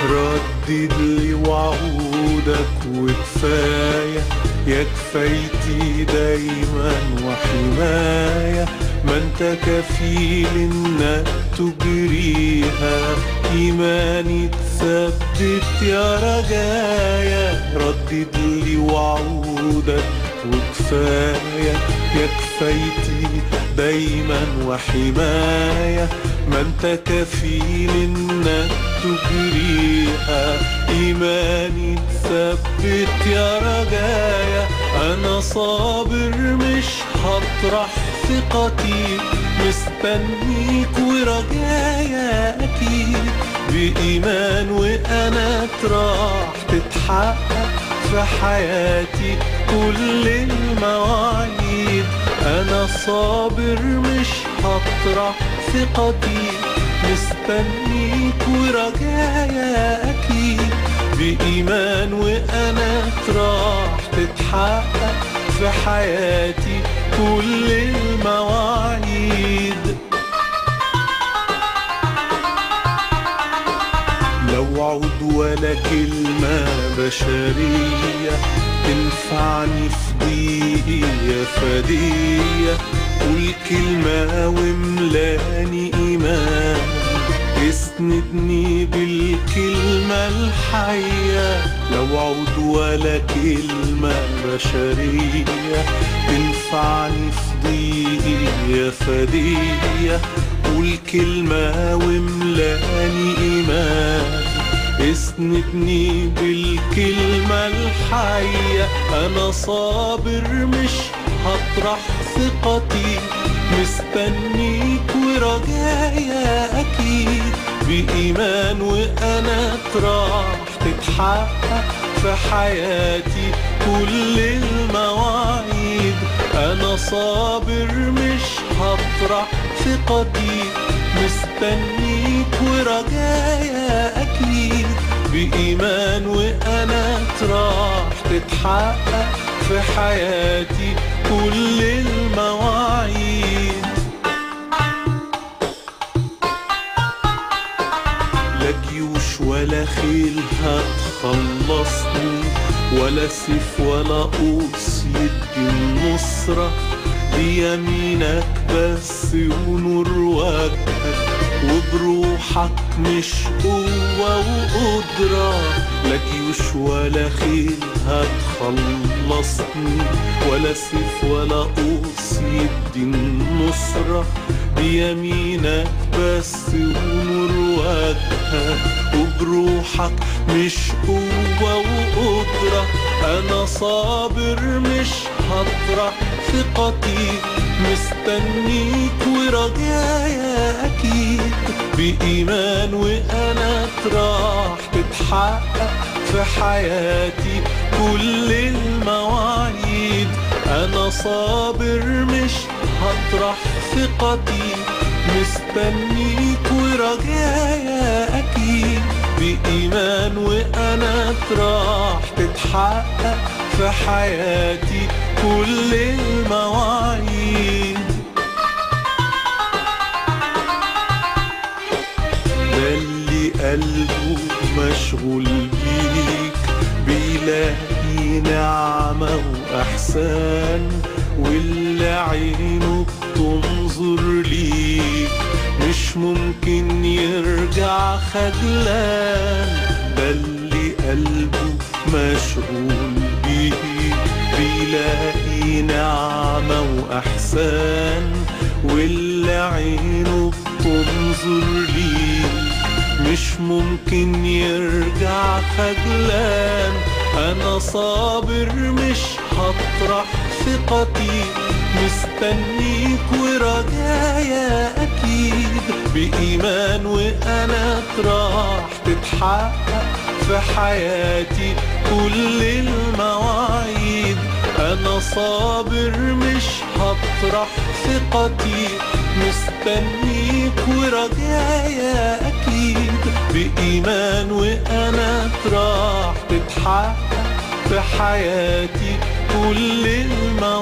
ردد لي وعودك وكفاية يا كفايتي دايما وحماية ما انت كفيل انك تجريها ايماني تثبت يا رجايا ردد لي وعودك وكفاية يا كفايتي دايما وحماية ما انت كفيل انك تجريها ايماني تثبت يا رجايا انا صابر مش هطرح ثقتي مستنيك ورجايا اكيد بايمان وانا راح تتحقق في حياتي كل المواعيد انا صابر مش هطرح ثقتي مستنيك ورجايا اكيد بايمان وانا راح تتحقق في حياتي كل المواعيد لو عود ولا كلمة بشرية تنفعني في ضيقي يا فدية قول كلمة وملاني إيمان اسندني بالكلمة الحية لو عود ولا كلمة بشرية تنفعني في ضيقي يا فدية قول كلمة وملاني إيمان اسندني بالكلمة الحية أنا صابر مش هطرح ثقتي مستنيك ورجايا أكيد بإيمان وأنا راح تتحقق في حياتي كل المواعيد أنا صابر مش هطرح ثقتي مستنيك ورجايا أكيد بإيمان وأنا راح تتحقق في حياتي كل المواعيد لا جيوش ولا خيل هتخلصني ولا سيف ولا قوس يدي النصرة بيمينك بس ونور وجهك وبروحك مش قوة وقدرة لا جيوش ولا خيل هتخلصني ولا سيف ولا قوس يدي النصرة بيمينك بس ونور وجهك وبروحك مش قوة وقدرة أنا صابر مش هطرح ثقتي مستنيك ورجايا أكيد بإيمان وأنا راح تتحقق في حياتي كل المواعيد أنا صابر مش هطرح ثقتي مستنيك ورجايا أكيد بإيمان وأنا راح تتحقق في حياتي كل المواعيد ده اللي قلبه مشغول بيك بيلاقي نعمة وأحسان واللي عينه بتنظر ليك مش ممكن يرجع خجلان ده اللي قلبه مشغول بيك بيلاقي نعمة وأحسان واللي عينه بتنظر ليك مش ممكن يرجع خجلان أنا صابر مش هطرح ثقتي مستنيك ورجايا أكيد بإيمان وأنا راح تتحقق في حياتي كل المواعيد أنا صابر مش هطرح ثقتي مستنيك ورجايا أكيد بإيمان وأنا راح تتحقق في حياتي كل المواعيد